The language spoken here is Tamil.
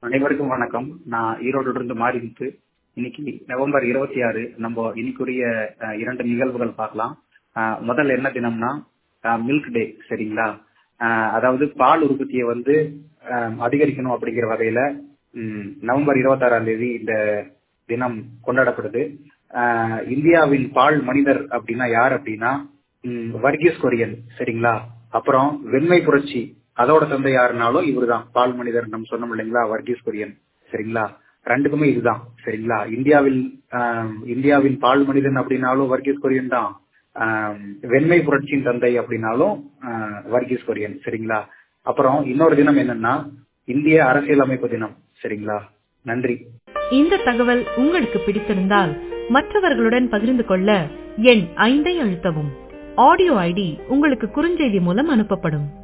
அனைவருக்கும் வணக்கம் நான் ஈரோடுல இருந்து மாறிமுத்து இன்னைக்கு நவம்பர் இருபத்தி ஆறு நம்ம இன்னைக்குரிய அஹ், இரண்டு நிகழ்வுகள் பார்க்கலாம் அஹ், முதல் என்ன தினம்னா மில்க் டே சரிங்களா அஹ், அதாவது பால் உற்பத்தியை வந்து அஹ், அதிகரிக்கணும் அப்படிங்கிற வகையில ம், நவம்பர் இருபத்தாறாம் தேதி இந்த தினம் கொண்டாடப்படுது அஹ், இந்தியாவின் பால் மனிதர் அப்படின்னா யார் அப்படின்னா ம், வர்கீஸ் கொரியன் சரிங்களா அப்புறம் வெண்மை புரட்சி அதோட தந்தை யாருனாலும் இவருதான் பால் மனிதர் நம்ம சொன்னோம் இல்லைங்களா வர்கீஸ் கொரியன் சரிங்களா ரெண்டுக்குமே இதுதான் சரிங்களா இந்தியாவில் ஆம், இந்தியாவின் பால் மனிதன் அப்படின்னாலும் வர்கீஸ் கொரியன் தான் ஆம், வெண்மை புரட்சியின் தந்தை அப்படின்னாலும் ஆ, வர்கீஸ் கொரியன் சரிங்களா அப்புறம் இன்னொரு தினம் என்னன்னா இந்திய அரசியலமைப்பு தினம் சரிங்களா நன்றி இந்த தகவல் உங்களுக்கு பிடித்திருந்தால் மற்றவர்களுடன் பகிர்ந்து கொள்ள எண் ஐந்தை அழுத்தவும் ஆடியோ ஐடி உங்களுக்கு குறுஞ்செய்தி மூலம் அனுப்பப்படும்